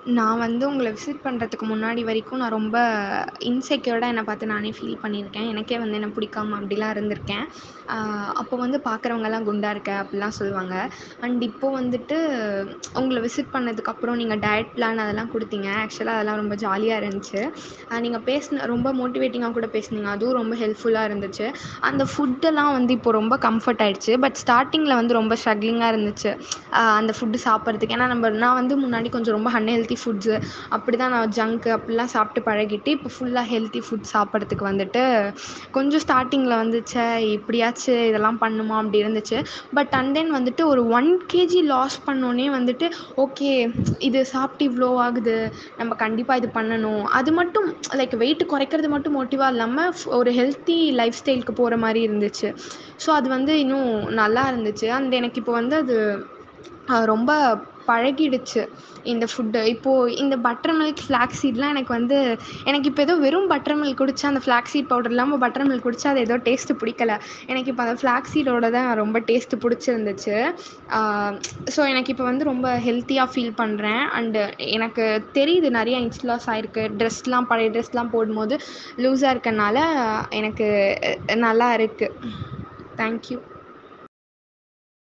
நான் வந்து உங்களை விசிட் பண்ணுறதுக்கு முன்னாடி வரைக்கும் நான் ரொம்ப இன்செக்யூர்டாக என்னை பார்த்து நானே ஃபீல் பண்ணியிருக்கேன் எனக்கே வந்து என்னை பிடிக்காம அப்படிலாம் இருந்திருக்கேன் அப்போ வந்து பார்க்குறவங்கலாம் குண்டாக இருக்க அப்படிலாம் சொல்லுவாங்க அண்ட் இப்போது வந்துட்டு உங்களை விசிட் பண்ணதுக்கப்புறம் நீங்கள் டயட் பிளான் அதெல்லாம் கொடுத்தீங்க ஆக்சுவலாக அதெல்லாம் ரொம்ப ஜாலியாக இருந்துச்சு நீங்கள் பேசின ரொம்ப மோட்டிவேட்டிங்காக கூட பேசுனீங்க அதுவும் ரொம்ப ஹெல்ப்ஃபுல்லாக இருந்துச்சு அந்த ஃபுட்டெல்லாம் வந்து இப்போ ரொம்ப கம்ஃபர்ட் ஆயிடுச்சு பட் ஸ்டார்டிங்கில் வந்து ரொம்ப ஸ்ட்ரகிளிங்காக இருந்துச்சு அந்த ஃபுட்டு சாப்பிட்றதுக்கு ஏன்னா நம்ம நான் வந்து முன்னாடி கொஞ்சம் ரொம்ப அன்ஹெல்த்தி ஃபுட்ஸு அப்படி தான் நான் ஜங்க்கு அப்படிலாம் சாப்பிட்டு பழகிட்டு இப்போ ஃபுல்லாக ஹெல்த்தி ஃபுட் சாப்பிட்றதுக்கு வந்துட்டு கொஞ்சம் ஸ்டார்டிங்கில் வந்து ச்சே இப்படியாச்சு இதெல்லாம் பண்ணுமா அப்படி இருந்துச்சு பட் அண்ட் தென் வந்துட்டு ஒரு ஒன் கேஜி லாஸ் பண்ணோன்னே வந்துட்டு ஓகே இது சாப்பிட்டு இவ்வளோ ஆகுது நம்ம கண்டிப்பாக இது பண்ணணும் அது மட்டும் லைக் வெயிட் குறைக்கிறது மட்டும் மோட்டிவாக இல்லாமல் ஒரு ஹெல்த்தி லைஃப் ஸ்டைலுக்கு போகிற மாதிரி இருந்துச்சு ஸோ அது வந்து இன்னும் நல்லா இருந்துச்சு அண்ட் எனக்கு இப்போ வந்து அது ரொம்ப பழகிடுச்சு இந்த ஃபுட்டு இப்போது இந்த பட்டர் மில்க் ஃப்ளாக்ஸ் சீட்லாம் எனக்கு வந்து எனக்கு இப்போ ஏதோ வெறும் பட்டர் மில்க் குடித்தா அந்த ஃப்ளாக்ஸ் சீட் பவுடர் இல்லாமல் பட்டர் மில்க் குடித்தா அது ஏதோ டேஸ்ட்டு பிடிக்கல எனக்கு இப்போ அந்த ஃப்ளாக்ஸ் சீடோட தான் ரொம்ப டேஸ்ட்டு பிடிச்சிருந்துச்சு ஸோ எனக்கு இப்போ வந்து ரொம்ப ஹெல்த்தியாக ஃபீல் பண்ணுறேன் அண்டு எனக்கு தெரியுது நிறைய இன்ச் லாஸ் ஆகிருக்கு ட்ரெஸ்லாம் பழைய ட்ரெஸ்லாம் போடும்போது லூஸாக இருக்கனால எனக்கு நல்லா இருக்குது தேங்க்யூ